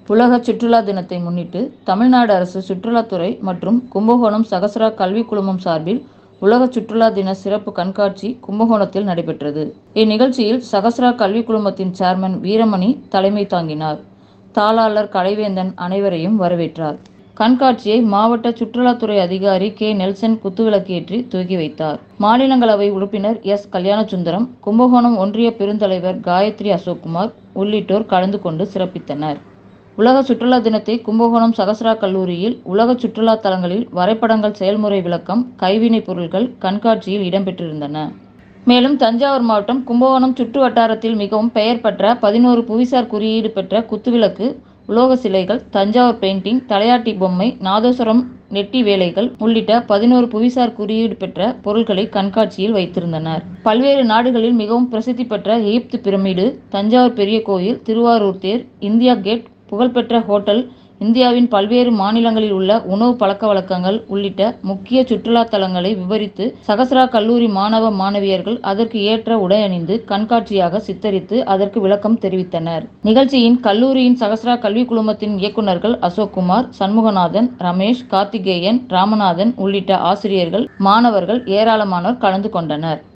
உலக சுற்றுலா தினத்தை முன்னிட்டு தமிழ்நாடு அரசு சுற்றுலாத்துறை மற்றும் கும்பகோணம் சகஸ்ரா கல்வி குழுமம் சார்பில் உலக சுற்றுலா தின சிறப்பு கண்காட்சி கும்பகோணத்தில் நடைபெற்றது இந்நிகழ்ச்சியில் சகஸ்ரா கல்வி குழுமத்தின் சேர்மன் வீரமணி தலைமை தாங்கினார் தாளாளர் கலைவேந்தன் அனைவரையும் வரவேற்றார் கண்காட்சியை மாவட்ட சுற்றுலாத்துறை அதிகாரி கே நெல்சன் குத்துவிளக்கேற்றி துவக்கி வைத்தார் மாநிலங்களவை உறுப்பினர் எஸ் கல்யாணசுந்தரம் கும்பகோணம் ஒன்றிய பெருந்தலைவர் காயத்ரி அசோக்குமார் உள்ளிட்டோர் கலந்து கொண்டு சிறப்பித்தனர் உலக சுற்றுலா தினத்தை கும்பகோணம் சகஸ்ரா கல்லூரியில் உலக சுற்றுலா தலங்களில் வரைபடங்கள் செயல்முறை விளக்கம் கைவினைப் பொருட்கள் கண்காட்சியில் இடம்பெற்றிருந்தன மேலும் தஞ்சாவூர் மாவட்டம் கும்பகோணம் சுற்று வட்டாரத்தில் மிகவும் பெயர் பெற்ற பதினோரு புவிசார் குறியீடு பெற்ற குத்துவிளக்கு உலோக சிலைகள் தஞ்சாவூர் பெயிண்டிங் தலையாட்டி பொம்மை நாதஸ்வரம் நெட்டி வேலைகள் உள்ளிட்ட பதினோரு புவிசார் குறியீடு பெற்ற பொருட்களை கண்காட்சியில் வைத்திருந்தனர் பல்வேறு நாடுகளில் மிகவும் பிரசித்தி பெற்ற எகிப்து பிரமிடு தஞ்சாவூர் பெரிய கோயில் திருவாரூர் தேர் இந்தியா கேட் புகழ்பெற்ற ஹோட்டல் இந்தியாவின் பல்வேறு மாநிலங்களில் உள்ள உணவு பழக்க வழக்கங்கள் உள்ளிட்ட முக்கிய சுற்றுலா தலங்களை விவரித்து சகஸ்ரா கல்லூரி மாணவ மாணவியர்கள் அதற்கு ஏற்ற உடை அணிந்து கண்காட்சியாக சித்தரித்து அதற்கு விளக்கம் தெரிவித்தனர் நிகழ்ச்சியின் கல்லூரியின் சகஸ்ரா கல்வி குழுமத்தின் இயக்குநர்கள் அசோக்குமார் சண்முகநாதன் ரமேஷ் கார்த்திகேயன் ராமநாதன் உள்ளிட்ட ஆசிரியர்கள் மாணவர்கள் ஏராளமானோர் கலந்து கொண்டனர்